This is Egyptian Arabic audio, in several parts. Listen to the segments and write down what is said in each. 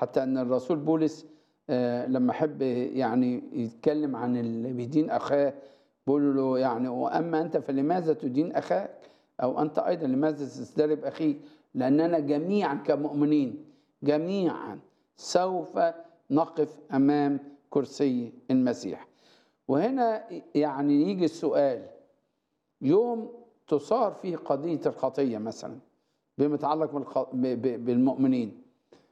حتى ان الرسول بولس آه، لما حب يعني يتكلم عن اللي بيدين اخاه بيقول له يعني واما انت فلماذا تدين اخاك او انت ايضا لماذا تسترب اخيك لاننا جميعا كمؤمنين جميعا سوف نقف امام كرسي المسيح وهنا يعني يجي السؤال يوم تصار فيه قضيه الخطيه مثلا بما يتعلق بالخ- ب- ب- بالمؤمنين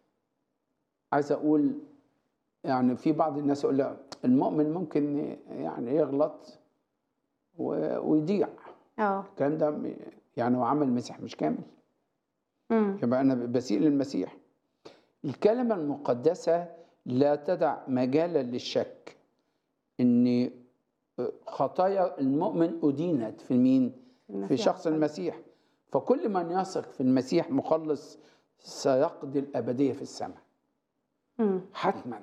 عايز اقول يعني في بعض الناس يقول لا المؤمن ممكن يعني يغلط و- ويضيع اه الكلام ده م- يعني هو عمل المسيح مش كامل امم يبقى انا بسيء للمسيح الكلمه المقدسه لا تدع مجالا للشك ان خطايا المؤمن ادينت في مين في المسيح شخص أفضل. المسيح فكل من يثق في المسيح مخلص سيقضي الابديه في السماء مم. حتما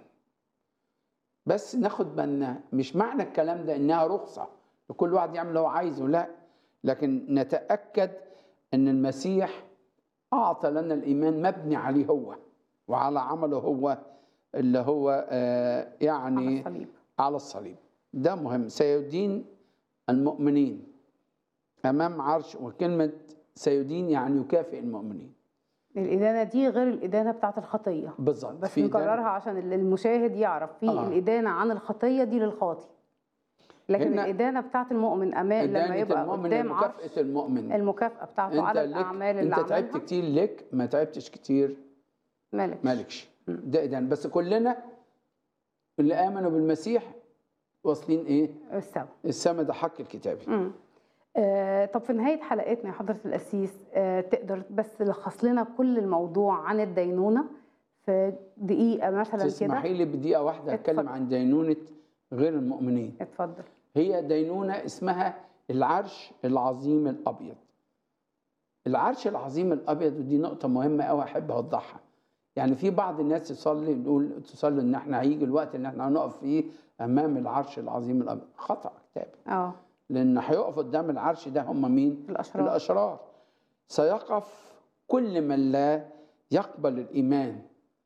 بس ناخد بالنا مش معنى الكلام ده انها رخصه لكل واحد يعمل اللي هو عايزه لا لكن نتاكد ان المسيح اعطى لنا الايمان مبني عليه هو وعلى عمله هو اللي هو آه، على يعني الصليب على الصليب ده مهم سيدين المؤمنين امام عرش وكلمه سيدين يعني يكافئ المؤمنين الإدانة دي غير الإدانة بتاعت الخطية بالظبط بس في ده- نكررها عشان المشاهد يعرف في آه. الإدانة عن الخطية دي للخاطي لكن هنا الإدانة بتاعت المؤمن أمان لما إدانة يبقى المؤمن قدام عرش مكافأة المؤمن المكافأة بتاعته على لك الأعمال اللي انت تعبت عملها كتير لك ما تعبتش كتير مالك مالكش مم. ده إدانة بس كلنا اللي آمنوا بالمسيح واصلين إيه السبب السما ده حق الكتابي مم. آه طب في نهاية حلقتنا يا حضرة القسيس آه تقدر بس تلخص لنا كل الموضوع عن الدينونة في دقيقة مثلا كده تسمحي لي بدقيقة واحدة أتكلم اتفضل. عن دينونة غير المؤمنين اتفضل هي دينونة اسمها العرش العظيم الأبيض العرش العظيم الأبيض ودي نقطة مهمة أوي أحب أوضحها يعني في بعض الناس تصلي نقول تصلي إن إحنا هيجي الوقت إن إحنا هنقف فيه أمام العرش العظيم الأبيض خطأ كتابي اه لأن هيقف قدام العرش ده هم مين؟ الأشرار الأشرار سيقف كل من لا يقبل الإيمان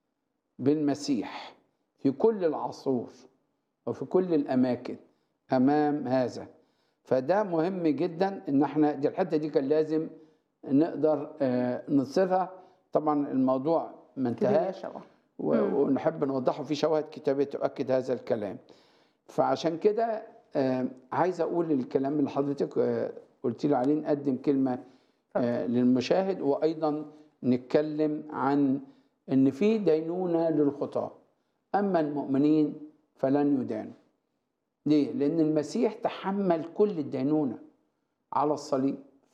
بالمسيح في كل العصور وفي كل الأماكن أمام هذا فده مهم جدا إن احنا دي الحتة دي كان لازم نقدر آه، نصيرها طبعا الموضوع ما كبير انتهاش طبعا و- مم. ونحب نوضحه في شواهد كتابية تؤكد هذا الكلام فعشان كده آه، عايز أقول الكلام اللي حضرتك آه، قلت لي عليه نقدم كلمة آه، للمشاهد وأيضا نتكلم عن إن في دينونة للخطاة أما المؤمنين فلن يدانوا ليه؟ لأن المسيح تحمل كل الدينونة على الصليب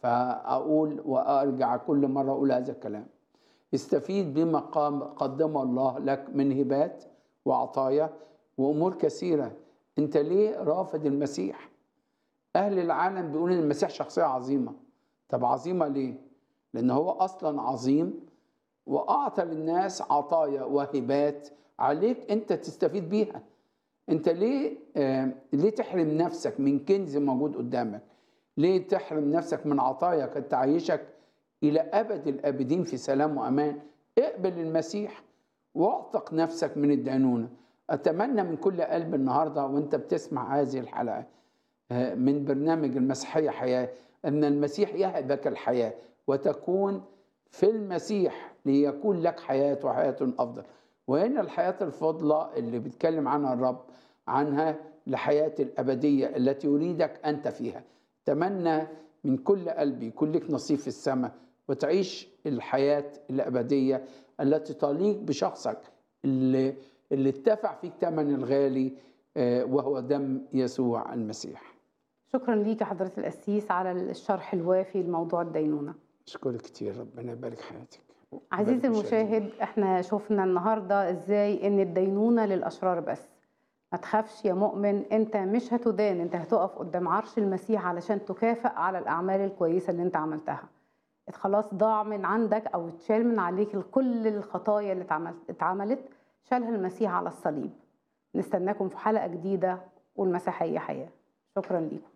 فأقول وأرجع كل مرة أقول هذا الكلام استفيد بما قام قدمه الله لك من هبات وعطايا وامور كثيره انت ليه رافض المسيح اهل العالم بيقولوا ان المسيح شخصيه عظيمه طب عظيمه ليه لان هو اصلا عظيم واعطى للناس عطايا وهبات عليك انت تستفيد بيها انت ليه آه ليه تحرم نفسك من كنز موجود قدامك ليه تحرم نفسك من عطايا قد تعيشك الى ابد الابدين في سلام وامان اقبل المسيح واعتق نفسك من الدينونه اتمنى من كل قلب النهارده وانت بتسمع هذه الحلقه آه، من برنامج المسيحيه حياه ان المسيح يهبك الحياه وتكون في المسيح ليكون لك حياه وحياه افضل وهنا الحياه الفضلى اللي بيتكلم عنها الرب عنها لحياه الابديه التي يريدك انت فيها اتمنى من كل قلبي يكون لك نصيب في السماء وتعيش الحياة الأبدية التي تليق بشخصك اللي, اللي اتدفع فيك ثمن الغالي آه، وهو دم يسوع المسيح شكرا ليك يا حضرة القسيس على الشرح الوافي لموضوع الدينونة أشكرك كتير ربنا يبارك حياتك عزيزي يبارك مشاهدينا. المشاهد احنا شفنا النهارده ازاي ان الدينونه للاشرار بس ما تخافش يا مؤمن انت مش هتدان انت هتقف قدام عرش المسيح علشان تكافئ على الاعمال الكويسه اللي انت عملتها خلاص ضاع من عندك او اتشال من عليك كل الخطايا اللي اتعمل- اتعملت شالها المسيح على الصليب نستناكم في حلقه جديده والمسيحيه حياه شكرا ليكم